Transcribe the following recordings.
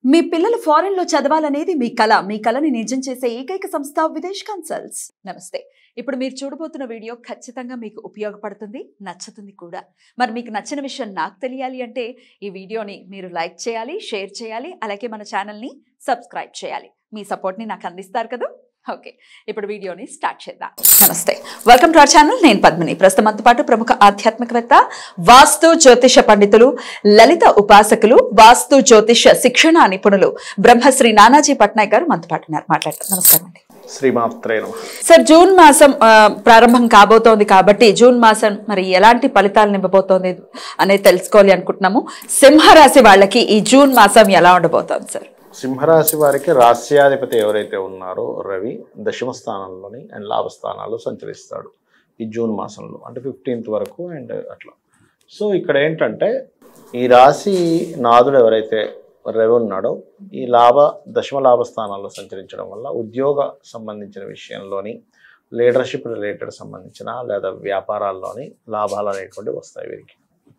మీ పిల్లలు ఫారెన్ లో చదవాలనేది మీ కళ మీ కళని నిజం చేసే ఏకైక సంస్థ విదేశ్ కన్సల్ట్స్ నమస్తే ఇప్పుడు మీరు చూడబోతున్న వీడియో ఖచ్చితంగా మీకు ఉపయోగపడుతుంది నచ్చుతుంది కూడా మరి మీకు నచ్చిన విషయం నాకు తెలియాలి అంటే ఈ వీడియోని మీరు లైక్ చేయాలి షేర్ చేయాలి అలాగే మన ఛానల్ని సబ్స్క్రైబ్ చేయాలి మీ సపోర్ట్ని నాకు అందిస్తారు కదా ఓకే ఇప్పుడు వీడియోని స్టార్ట్ చేద్దాం నమస్తే వెల్కమ్ టు అవర్ ఛానల్ నేను పద్మిని ప్రస్తుతం మనతో పాటు ప్రముఖ ఆధ్యాత్మికవేత్త వాస్తు జ్యోతిష పండితులు లలిత ఉపాసకులు వాస్తు జ్యోతిష శిక్షణ నిపుణులు బ్రహ్మశ్రీ నానాజీ పట్నాయక్ గారు మనతో పాటు ఉన్నారు మాట్లాడతారు నమస్కారం అండి శ్రీమాత్రే నమ సార్ జూన్ మాసం ఆ, ప్రారంభం కాబోతోంది కాబట్టి జూన్ మాసం మరి ఎలాంటి ఫలితాలు నింపబోతోంది అనేది తెలుసుకోవాలి అనుకుంటున్నాము సింహరాశి వాళ్ళకి ఈ జూన్ మాసం ఎలా ఉండబోతోంది సార్ సింహరాశి వారికి రాస్యాధిపతి ఎవరైతే ఉన్నారో రవి దశమ స్థానంలోని అండ్ లాభస్థానాల్లో సంచరిస్తాడు ఈ జూన్ మాసంలో అంటే ఫిఫ్టీన్త్ వరకు అండ్ అట్లా సో ఇక్కడ ఏంటంటే ఈ రాశి నాదుడు ఎవరైతే రవి ఉన్నాడో ఈ లాభ దశమ లాభ స్థానాల్లో సంచరించడం వల్ల ఉద్యోగ సంబంధించిన విషయంలోని లీడర్షిప్ రిలేటెడ్ సంబంధించిన లేదా వ్యాపారాల్లోని లాభాలు అనేటువంటివి వస్తాయి వీరికి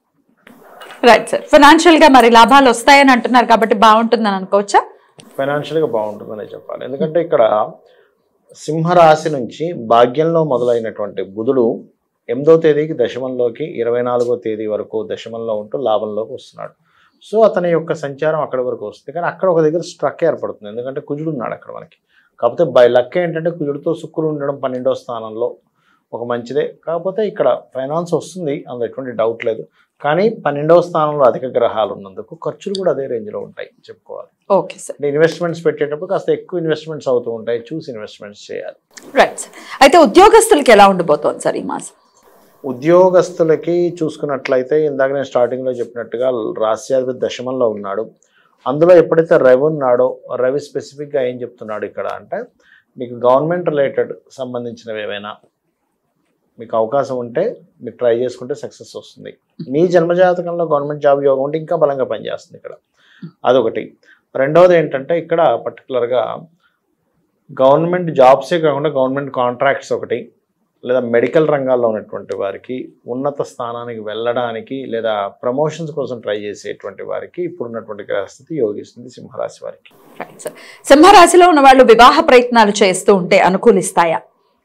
రైట్ సార్ ఫైనాన్షియల్ గా మరి లాభాలు వస్తాయని అంటున్నారు కాబట్టి బాగుంటుందని అనుకోవచ్చా ఫైనాన్షియల్గా బాగుంటుందనే చెప్పాలి ఎందుకంటే ఇక్కడ సింహరాశి నుంచి భాగ్యంలో మొదలైనటువంటి బుధుడు ఎనిమిదో తేదీకి దశమంలోకి ఇరవై నాలుగో తేదీ వరకు దశమంలో ఉంటూ లాభంలోకి వస్తున్నాడు సో అతని యొక్క సంచారం అక్కడి వరకు వస్తుంది కానీ అక్కడ ఒక దగ్గర స్ట్రక్ ఏర్పడుతుంది ఎందుకంటే కుజుడు ఉన్నాడు అక్కడ మనకి కాకపోతే బై లక్ ఏంటంటే కుజుడితో శుక్రుడు ఉండడం పన్నెండో స్థానంలో ఒక మంచిదే కాకపోతే ఇక్కడ ఫైనాన్స్ వస్తుంది అందులో ఎటువంటి డౌట్ లేదు కానీ పన్నెండవ స్థానంలో అధిక గ్రహాలు ఉన్నందుకు ఖర్చులు కూడా అదే రేంజ్లో ఉంటాయి చెప్పుకోవాలి ఓకే సార్ అంటే ఇన్వెస్ట్మెంట్స్ పెట్టేటప్పుడు కాస్త ఎక్కువ ఇన్వెస్ట్మెంట్స్ అవుతూ ఉంటాయి చూసి ఇన్వెస్ట్మెంట్స్ చేయాలి రైట్ సార్ అయితే ఉద్యోగస్తులకి ఎలా ఉండబోతోంది సార్ ఈ మాసం ఉద్యోగస్తులకి చూసుకున్నట్లయితే ఇందాక నేను స్టార్టింగ్లో చెప్పినట్టుగా రాస్యాధిపతి దశమంలో ఉన్నాడు అందులో ఎప్పుడైతే రవి ఉన్నాడో రవి స్పెసిఫిక్గా ఏం చెప్తున్నాడు ఇక్కడ అంటే మీకు గవర్నమెంట్ రిలేటెడ్ సంబంధించినవి ఏవైనా మీకు అవకాశం ఉంటే మీరు ట్రై చేసుకుంటే సక్సెస్ వస్తుంది మీ జన్మజాతకంలో గవర్నమెంట్ జాబ్ యోగం ఉంటే ఇంకా బలంగా పనిచేస్తుంది ఇక్కడ అదొకటి రెండవది ఏంటంటే ఇక్కడ పర్టికులర్గా గవర్నమెంట్ జాబ్సే కాకుండా గవర్నమెంట్ కాంట్రాక్ట్స్ ఒకటి లేదా మెడికల్ రంగాల్లో ఉన్నటువంటి వారికి ఉన్నత స్థానానికి వెళ్ళడానికి లేదా ప్రమోషన్స్ కోసం ట్రై చేసేటువంటి వారికి ఇప్పుడున్నటువంటి గ్రహస్థితి యోగిస్తుంది సింహరాశి వారికి రైట్ సార్ సింహరాశిలో ఉన్న వాళ్ళు వివాహ ప్రయత్నాలు చేస్తూ ఉంటే అనుకూలిస్తాయా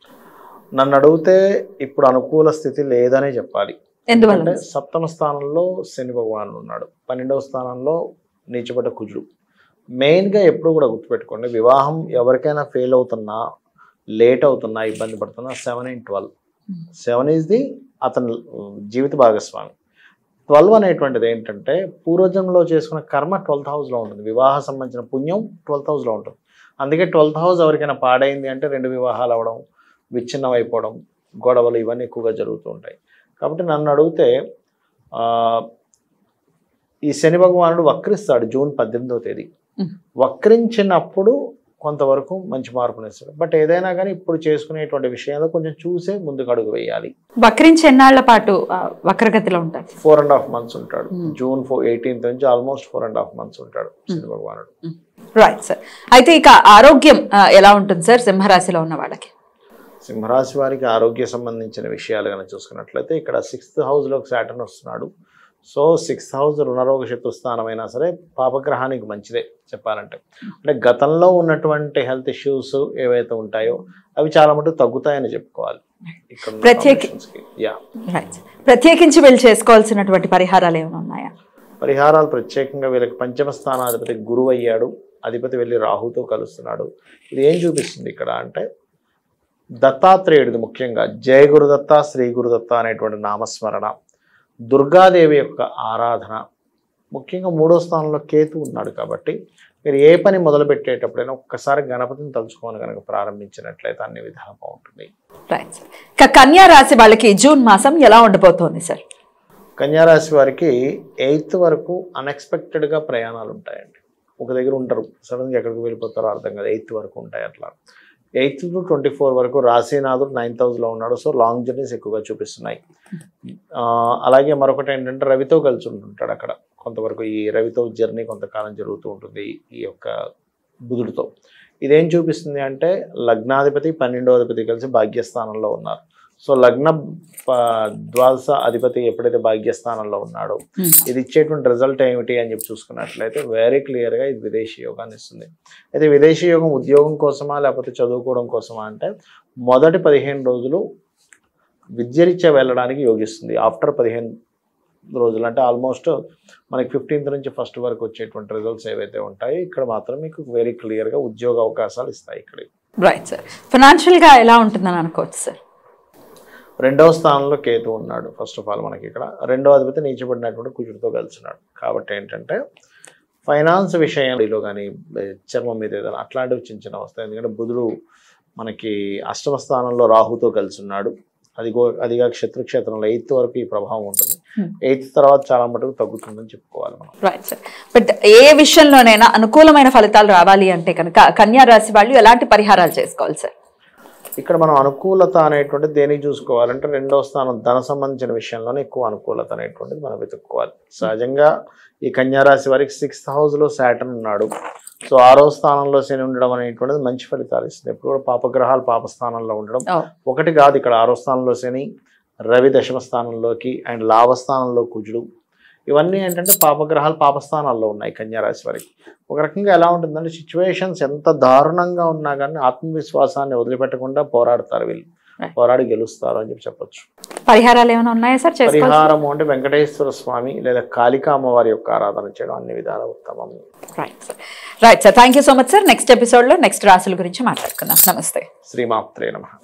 నన్ను అడిగితే ఇప్పుడు అనుకూల స్థితి లేదనే చెప్పాలి ఎందువల్ల అంటే సప్తమ స్థానంలో శని భగవానుడు ఉన్నాడు పన్నెండవ స్థానంలో నీచపడ్డ కుజుడు మెయిన్గా ఎప్పుడు కూడా గుర్తుపెట్టుకోండి వివాహం ఎవరికైనా ఫెయిల్ అవుతున్నా లేట్ అవుతున్నా ఇబ్బంది పడుతున్నా seven and twelve seven is the అతని జీవిత భాగస్వామి ట్వెల్వ్ అనేటువంటిది ఏంటంటే పూర్వజంలో చేసుకున్న కర్మ ట్వెల్త్ హౌస్లో ఉంటుంది వివాహ సంబంధించిన పుణ్యం ట్వెల్త్ హౌస్లో ఉంటుంది అందుకే ట్వెల్త్ హౌస్ ఎవరికైనా పాడైంది అంటే రెండు వివాహాలు అవ్వడం విచ్ఛిన్నం అయిపోవడం గొడవలు ఇవన్నీ ఎక్కువగా జరుగుతూ ఉంటాయి కాబట్టి నన్ను అడిగితే ఆ, ఈ శని భగవానుడు వక్రిస్తాడు జూన్ పద్దెనిమిదవ తేదీ Mm. వక్రించినప్పుడు కొంతవరకు మంచి మార్పునిస్తాడు బట్ ఏదైనా కానీ ఇప్పుడు చేసుకునేటువంటి విషయంలో కొంచెం చూసే ముందుకు అడుగు వేయాలి వక్రించి ఎన్నాళ్ల పాటు ఆ, వక్రగతిలో ఉంటారు ఫోర్ అండ్ హాఫ్ మంత్స్ ఉంటాడు Mm. జూన్ ఫోర్ ఎయిటీన్త్ నుంచి almost four and half months ఉంటాడు శని భగవానుడు రైట్ సార్ అయితే ఇక ఆరోగ్యం ఆ, ఎలా ఉంటుంది సార్ సింహరాశిలో ఉన్న వాళ్ళకి సింహరాశి వారికి ఆరోగ్య సంబంధించిన విషయాలు కనుక చూసుకున్నట్లయితే ఇక్కడ సిక్స్త్ హౌస్లోకి సాటర్న్ వస్తున్నాడు సో సిక్స్త్ హౌస్ రుణరోగ శత్రు స్థానం అయినా సరే పాపగ్రహానికి మంచిదే చెప్పాలంటే అంటే గతంలో ఉన్నటువంటి హెల్త్ ఇష్యూస్ ఏవైతే ఉంటాయో అవి చాలా మటుకు తగ్గుతాయని చెప్పుకోవాలి ఇక్కడ ఉన్న ప్రత్యేకి- combinations కి. యా రైట్ సార్ ప్రత్యేకించి వీళ్ళు చేసుకోవాల్సినటువంటి పరిహారాలు ఏమైనా ఉన్నాయా పరిహారాలు ప్రత్యేకంగా వీళ్ళకి పంచమ స్థానాధిపతి గురువు అయ్యాడు అధిపతి వెళ్ళి రాహుతో కలుస్తున్నాడు ఇది ఏం చూపిస్తుంది ఇక్కడ అంటే దత్తాత్రేయుడిది ముఖ్యంగా జయ గురుదత్త శ్రీ గురుదత్త అనేటువంటి నామస్మరణ దుర్గాదేవి యొక్క ఆరాధన ముఖ్యంగా మూడో స్థానంలో కేతు ఉన్నాడు కాబట్టి మీరు ఏ పని మొదలు పెట్టేటప్పుడైనా ఒక్కసారి గణపతిని తలుచుకొని కనుక ప్రారంభించినట్లయితే అన్ని విధాలు బాగుంటుంది రైట్ సార్ ఇక కన్యా రాశి వాళ్ళకి జూన్ మాసం ఎలా ఉండబోతోంది సార్ కన్యారాశి వారికి ఎయిత్ వరకు అన్ఎక్స్పెక్టెడ్గా ప్రయాణాలు ఉంటాయండి ఒక దగ్గర ఉంటారు సడన్గా ఎక్కడికి వెళ్ళిపోతారో అర్థం కాదు ఎయిత్ వరకు ఉంటాయి అట్లా ఎయిత్ టు ట్వంటీ ఫోర్ వరకు రాశీనాథుడు నైన్త్ హౌస్లో ఉన్నాడు సో లాంగ్ జర్నీస్ ఎక్కువగా చూపిస్తున్నాయి ఆ, అలాగే మరొకటి ఏంటంటే రవితో కలిసి ఉంటుంటాడు అక్కడ కొంతవరకు ఈ రవితో జర్నీ కొంతకాలం జరుగుతూ ఉంటుంది ఈ యొక్క బుధుడితో ఇదేం చూపిస్తుంది అంటే లగ్నాధిపతి పన్నెండవ అధిపతి కలిసి భాగ్యస్థానంలో ఉన్నారు సో లగ్న ప- ద్వాదశ అధిపతి ఎప్పుడైతే భాగ్యస్థానంలో ఉన్నాడో Hmm. ఇది ఇచ్చేటువంటి రిజల్ట్ ఏమిటి అని చెప్పి చూసుకున్నట్లయితే వెరీ క్లియర్గా ఇది విదేశీ యోగాన్ని ఇస్తుంది అయితే విదేశీ యోగం ఉద్యోగం కోసమా లేకపోతే చదువుకోవడం కోసమా అంటే మొదటి పదిహేను రోజులు విద్యరీత్యా వెళ్ళడానికి యోగిస్తుంది ఆఫ్టర్ పదిహేను రోజులు అంటే ఆల్మోస్ట్ మనకి ఫిఫ్టీన్త్ నుంచి ఫస్ట్ వరకు వచ్చేటువంటి రిజల్ట్స్ ఏవైతే ఉంటాయో ఇక్కడ మాత్రం మీకు వెరీ క్లియర్గా ఉద్యోగ అవకాశాలు ఇస్తాయి ఇక్కడ రైట్ సార్ ఫినాన్షియల్ గా ఎలా ఉంటుందని అనుకోవచ్చు సార్ రెండవ స్థానంలో కేతు ఉన్నాడు ఫస్ట్ ఆఫ్ ఆల్ మనకి ఇక్కడ రెండవ అధిపతి నీచబడినటువంటి కుజుడితో కలిసినాడు కాబట్టి ఏంటంటే ఫైనాన్స్ విషయంలో కానీ చర్మం మీద ఏదైనా అట్లాంటివి చిన్న చిన్న వస్తాయి ఎందుకంటే బుధుడు మనకి అష్టమ స్థానంలో రాహుతో కలిసి ఉన్నాడు అది గో అదిగా క్షేత్రంలో ఎయిత్ వరకు ఈ ప్రభావం ఉంటుంది Hmm. ఎయిత్ తర్వాత చాలా మటుకు తగ్గుతుందని చెప్పుకోవాలి మనం రైట్ సార్ బట్ ఏ విషయంలోనైనా అనుకూలమైన ఫలితాలు రావాలి అంటే కనుక కన్యా రాశి వాళ్ళు ఎలాంటి పరిహారాలు చేసుకోవాలి సార్ ఇక్కడ మనం అనుకూలత అనేటువంటిది దేనికి చూసుకోవాలంటే రెండో స్థానం ధన సంబంధించిన విషయంలోనే ఎక్కువ అనుకూలత అనేటువంటిది మనం వెతుక్కోవాలి సహజంగా ఈ కన్యా రాశి వారికి సిక్స్త్ హౌస్లో శాటర్న్ ఉన్నాడు సో ఆరో స్థానంలో శని ఉండడం అనేటువంటిది మంచి ఫలితాలు ఇస్తుంది ఎప్పుడు కూడా పాపగ్రహాలు పాప స్థానంలో ఉండడం Oh. ఒకటి కాదు ఇక్కడ ఆరో స్థానంలో శని రవి దశమ స్థానంలోకి అండ్ లాభస్థానంలో కుజుడు ఇవన్నీ ఏంటంటే పాపగ్రహాలు పాపస్థానాల్లో ఉన్నాయి కన్యా రాశి వారికి ఒక రకంగా ఎలా ఉంటుందంటే సిచ్యువేషన్స్ ఎంత దారుణంగా ఉన్నా కానీ ఆత్మవిశ్వాసాన్ని వదిలిపెట్టకుండా పోరాడతారు వీళ్ళు Right. పోరాడి గెలుస్తారు అని చెప్పి చెప్పొచ్చు పరిహారాలు ఏమైనా ఉన్నాయా సార్ చేసుకోవాలి పరిహారము అంటే వెంకటేశ్వర స్వామి లేదా కాళికా అమ్మవారి యొక్క ఆరాధన చేయడం అన్ని విధాల ఉత్తమం right sir right sir thank you so much sir next episode లో నెక్స్ట్ రాశుల గురించి మాట్లాడుకుందాం నమస్తే శ్రీమాత్రే నమ